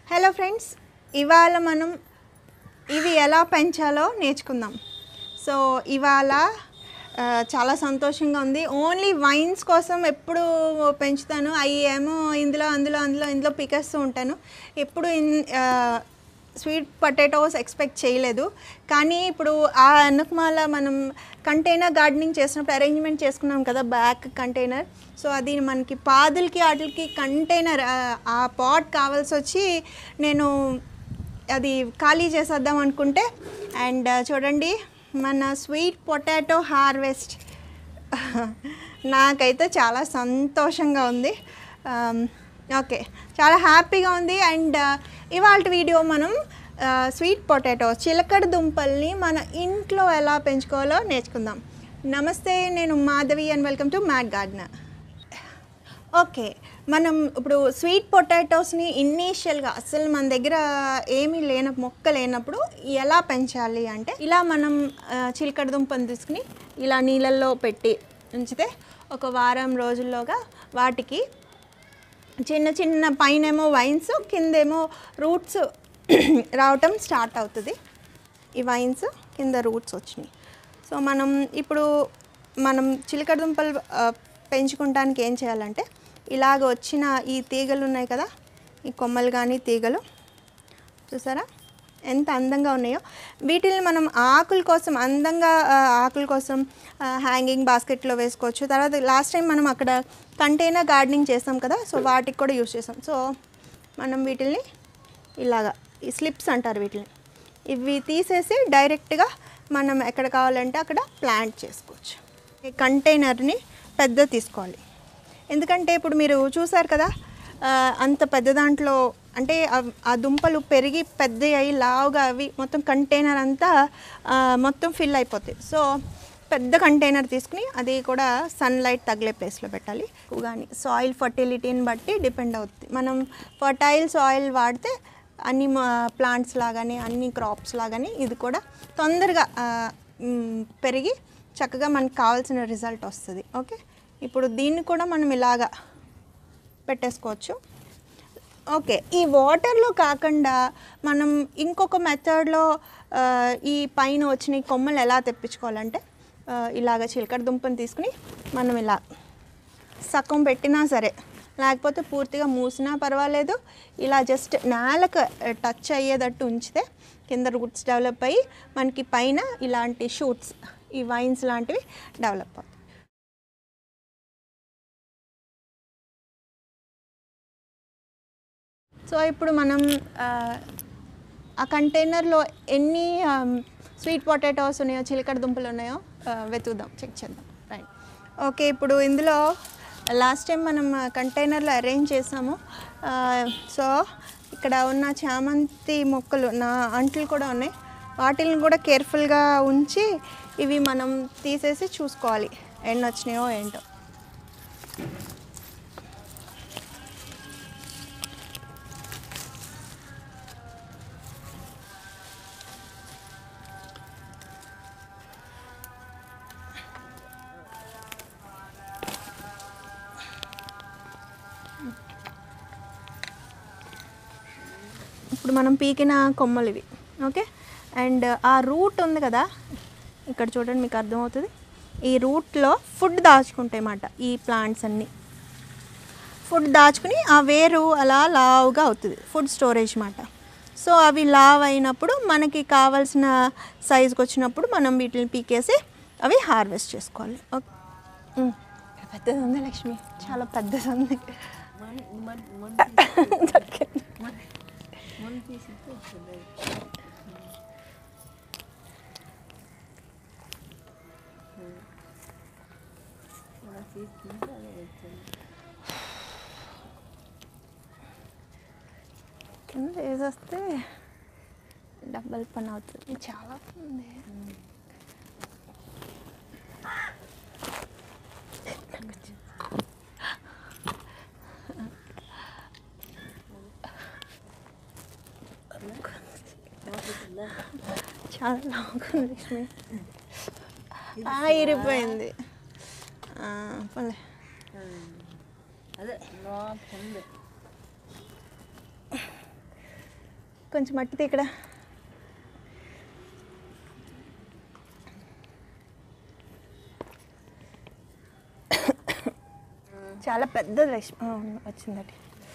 Hello friends ఇవాళ మనం ఇవి ఎలా పెంచాలో నేర్చుకుందాం సో ఇవాళ ఆ, చాలా సంతోషంగా ఉంది ఓన్లీ వైన్స్ కోసం ఎప్పుడు పెంచుతాను అవి ఏమో ఇందులో అందులో అందులో ఇందులో పికేస్తూ ఉంటాను ఎప్పుడు ఇన్ స్వీట్ పొటాటోస్ ఎక్స్పెక్ట్ చేయలేదు కానీ ఇప్పుడు ఆ వెనకమాల మనం కంటైనర్ గార్డెనింగ్ చేసినప్పుడు అరేంజ్మెంట్ చేసుకున్నాం కదా బ్యాక్ కంటైనర్ సో అది మనకి పాదులకి వాటికి కంటైనర్ ఆ పాట్ కావాల్సి వచ్చి నేను అది ఖాళీ చేసేద్దాం అనుకుంటే అండ్ చూడండి మన స్వీట్ పొటాటో హార్వెస్ట్ నాకైతే చాలా సంతోషంగా ఉంది ఓకే చాలా హ్యాపీగా ఉంది అండ్ ఇవాళ వీడియో మనం స్వీట్ పొటాటో చిలకడ దుంపల్ని మన ఇంట్లో ఎలా పెంచుకోవాలో నేర్చుకుందాం నమస్తే నేను Madhavi and welcome to mat gardener okay మనం ఇప్పుడు స్వీట్ పొటాటోస్ని ఇనీషియల్గా అసలు మన దగ్గర ఏమీ లేన మొక్క లేనప్పుడు ఎలా పెంచాలి అంటే ఇలా మనం ఆ, చిలకడ దుంపను తీసుకుని ఇలా నీళ్ళల్లో పెట్టి ఉంచితే ఒక వారం రోజుల్లోగా వాటికి చిన్న చిన్న పైనేమో వైన్స్ కిందేమో రూట్స్ రావటం స్టార్ట్ అవుతుంది ఈ వైన్స్ కింద రూట్స్ వచ్చినాయి సో మనం ఇప్పుడు మనం చిలకడ దుంపలు ఆ, పెంచుకుంటానికి ఏం చేయాలంటే ఇలాగ వచ్చిన ఈ తీగలు ఉన్నాయి కదా ఈ కొమ్మలు కానీ తీగలు చూసారా ఎంత అందంగా ఉన్నాయో వీటిని మనం ఆకుల కోసం అందంగా ఆ, ఆకుల కోసం హ్యాంగింగ్ బాస్కెట్లో వేసుకోవచ్చు తర్వాత లాస్ట్ టైం మనం అక్కడ కంటైనర్ గార్డెనింగ్ చేస్తాం కదా సో వాటికి కూడా యూస్ చేస్తాం సో మనం వీటిల్ని ఇలాగా ఈ స్లిప్స్ అంటారు వీటిని ఇవి తీసేసి డైరెక్ట్గా మనం ఎక్కడ కావాలంటే అక్కడ ప్లాంట్ చేసుకోవచ్చు ఈ కంటైనర్ని పెద్ద తీసుకోవాలి ఎందుకంటే ఇప్పుడు మీరు చూసారు కదా ఆ, అంత పెద్ద దాంట్లో అంటే అవ్- ఆ దుంపలు పెరిగి పెద్ద అయ్యి లావుగా అవి మొత్తం కంటైనర్ అంతా ఆ, మొత్తం ఫిల్ అయిపోతాయి సో పెద్ద కంటైనర్ తీసుకుని అది కూడా సన్లైట్ తగిలే ప్లేస్లో పెట్టాలి కానీ సాయిల్ ఫర్టిలిటీని బట్టి డిపెండ్ అవుతుంది మనం ఫర్టైల్ సాయిల్ వాడితే అన్ని ప్లాంట్స్ లాగానే అన్ని క్రాప్స్ లాగానే ఇది కూడా తొందరగా ఆ, మ్, పెరిగి చక్కగా మనకు కావాల్సిన రిజల్ట్ వస్తుంది ఓకే ఇప్పుడు దీన్ని కూడా మనం ఇలాగా పెట్టేసుకోవచ్చు ఓకే ఈ వాటర్లో కాకుండా మనం ఇంకొక మెథడ్లో ఈ పైన వచ్చిన ఈ కొమ్మలు ఎలా తెప్పించుకోవాలంటే ఆ, ఇలాగ చిలకడ దుంపని తీసుకుని మనం ఇలా సగం పెట్టినా సరే లేకపోతే పూర్తిగా మూసినా పర్వాలేదు ఇలా జస్ట్ నేలకు టచ్ అయ్యేటట్టు ఉంచితే కింద రూట్స్ డెవలప్ అయ్యి మనకి పైన ఇలాంటి షూట్స్ ఈ వైన్స్ లాంటివి డెవలప్ అవుతాయి సో ఇప్పుడు మనం ఆ, ఆ కంటైనర్లో ఎన్ని స్వీట్ పొటాటోస్ ఉన్నాయో చిలకడ దుంపలు ఉన్నాయో ఆ, వెతుకుదాం చెక్ చేద్దాం రైట్ ఓకే ఇప్పుడు ఇందులో లాస్ట్ టైం మనం కంటైనర్లో అరేంజ్ చేసాము ఆ, సో ఇక్కడ ఉన్న చామంతి మొక్కలు నా అంట్లు కూడా ఉన్నాయి వాటిని కూడా కేర్ఫుల్గా ఉంచి ఇవి మనం తీసేసి చూసుకోవాలి ఎన్ని వచ్చినాయో ఏంటో ఇప్పుడు మనం పీకిన కొమ్మలు ఇవి ఓకే అండ్ ఆ రూట్ ఉంది కదా ఇక్కడ చూడండి మీకు అర్థమవుతుంది ఈ రూట్లో ఫుడ్ దాచుకుంటాయి అన్నమాట ఈ ప్లాంట్స్ అన్నీ ఫుడ్ దాచుకుని ఆ వేరు అలా లావుగా అవుతుంది ఫుడ్ స్టోరేజ్ మాట సో అవి లావ్ అయినప్పుడు మనకి కావాల్సిన సైజుకి వచ్చినప్పుడు మనం వీటిని పీకేసి అవి హార్వెస్ట్ చేసుకోవాలి ఓకే ఉమ్. పెద్దది ఉంది లక్ష్మి చాలా పెద్దది ఉంది దొరికింది. కింద వేసేస్తే డబ్బల్ పని అవుతుంది చాలా ఉంది చాలా లాంగ్ ఉంది లక్ష్మి ఆ, ఇరిపోయింది ఆ, పోన్లే అదే లోపల ఉంది కొంచెం మట్టిది ఇక్కడ చాలా పెద్దది లక్ష్మి ఆ, ఉంది, వచ్చిందటి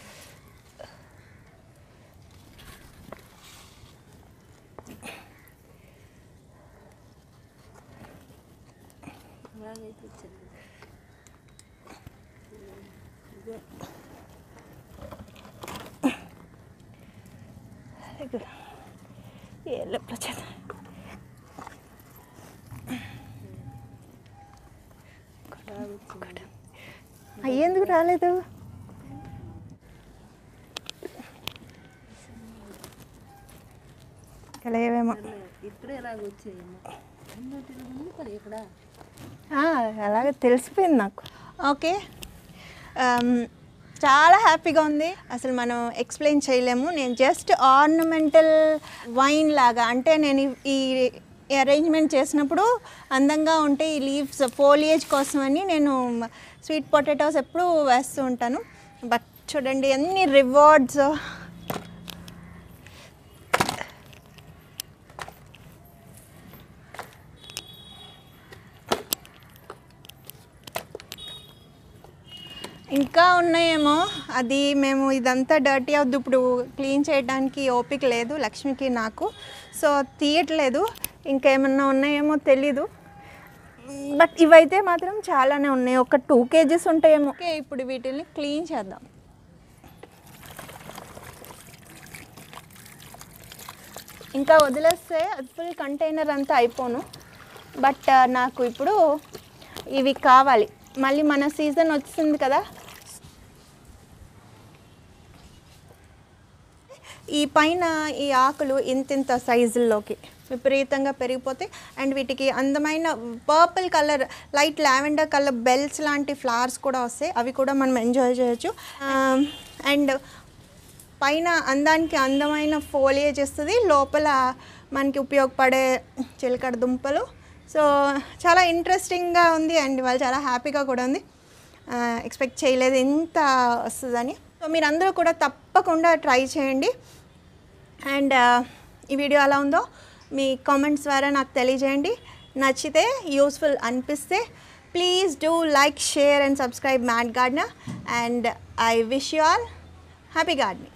ఇక్కడ ఏ లెప్పలో చేద్దాం అయ్యేందుకు రాలేదు ఇక్కడ ఏమేమో ఇప్పుడే ఎలాగ వచ్చాయేమో ఉంది ఇక్కడ ఆ, అలాగే తెలిసిపోయింది నాకు ఓకే ఆమ్, చాలా హ్యాపీగా ఉంది అసలు మనం ఎక్స్ప్లెయిన్ చేయలేము నేను జస్ట్ ఆర్నమెంటల్ వైన్ లాగా అంటే నేను ఈ- ఈ అరేంజ్మెంట్ చేసినప్పుడు అందంగా ఉంటే ఈ లీవ్స్ ఫోలియేజ్ కోసమని నేను స్వీట్ పొటాటోస్ ఎప్పుడూ వేస్తూ ఉంటాను బట్ చూడండి ఎన్ని రివార్డ్స్ ఇంకా ఉన్నాయేమో అది మేము ఇదంతా డర్టీ అవుద్ది ఇప్పుడు క్లీన్ చేయడానికి ఓపిక లేదు లక్ష్మికి నాకు సో తీయట్లేదు ఇంకేమన్నా ఉన్నాయేమో తెలీదు బట్ ఇవైతే మాత్రం చాలానే ఉన్నాయి ఒక టూ కేజీస్ ఉంటాయేమో ఓకే ఇప్పుడు వీటిని క్లీన్ చేద్దాం ఇంకా వదిలేస్తే అది ఫుల్ కంటైనర్ అంతా అయిపోను బట్ నాకు ఇప్పుడు ఇవి కావాలి మళ్ళీ మన సీజన్ వచ్చింది కదా ఈ పైన ఈ ఆకులు ఇంతింత సైజుల్లోకి విపరీతంగా పెరిగిపోతాయి అండ్ వీటికి అందమైన purple colour light lavender colour bells లాంటి ఫ్లవర్స్ కూడా వస్తాయి అవి కూడా మనం ఎంజాయ్ చేయొచ్చు అండ్ పైన అందానికి అందమైన ఫోలియేజ్ ఇస్తుంది లోపల మనకి ఉపయోగపడే చిలకడ దుంపలు సో చాలా ఇంట్రెస్టింగ్గా ఉంది అండ్ వాళ్ళు చాలా హ్యాపీగా కూడా ఉంది ఎక్స్పెక్ట్ చేయలేదు ఎంత వస్తుందని సో మీరందరూ కూడా తప్పకుండా ట్రై చేయండి అండ్ ఈ వీడియో ఎలా ఉందో మీ కామెంట్స్ ద్వారా నాకు తెలియజేయండి నచ్చితే యూస్ఫుల్ అనిపిస్తే please do like share and subscribe mat gardener and I wish you all happy gardening